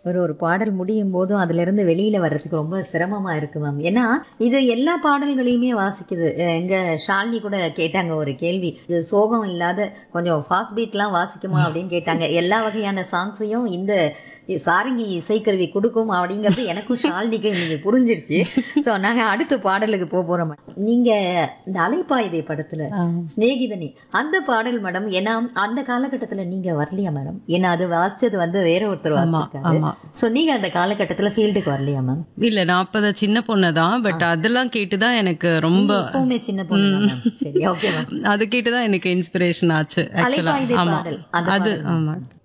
ஒரு ஒரு பாடல் முடியும் போதும் அதுல இருந்து வெளியில வர்றதுக்கு ரொம்ப சிரமமா இருக்கு மேம் ஏன்னா இது எல்லா பாடல்களையுமே வாசிக்குது அஹ் எங்க ஷாலினி கூட கேட்டாங்க ஒரு கேள்வி இது சோகம் இல்லாத கொஞ்சம் ஃபாஸ்ட் பீட்லாம் வாசிக்குமா அப்படின்னு கேட்டாங்க எல்லா வகையான சாங்ஸையும் இந்த சாரங்கி இசைக்கருவி கொடுக்கும் அப்படிங்கிறது எனக்கும் ஷாலினிக்கும் இன்னைக்கு புரிஞ்சிருச்சு ஸோ நாங்க அடுத்த பாடலுக்கு போக போறோம் நீங்க இந்த அலைப்பாயுதை படத்துல சிநேகிதனி அந்த பாடல் மேடம் ஏன்னா அந்த காலகட்டத்துல நீங்க வரலையா மேடம் ஏன்னா அது வாசிச்சது வந்து வேற ஒருத்தர் வாசிச்சிருக்காரு ஆமா சோ நீங்க அந்த காலகட்டத்துல ஃபீல்டுக்கு வரலையா மேம் இல்ல நான் அப்பதான் சின்ன பொண்ணு தான் பட் அதெல்லாம் கேட்டுதான் எனக்கு ரொம்ப எப்பவுமே சின்ன பொண்ணு தான் ma'am. சரி ஓகே மேம் அது கேட்டுதான் எனக்கு இன்ஸ்பிரேஷன் ஆச்சு ஆக்சுவலா அலைப்பாயுதை ஆமா பாடல் அந்த அது பாடல். ஆமா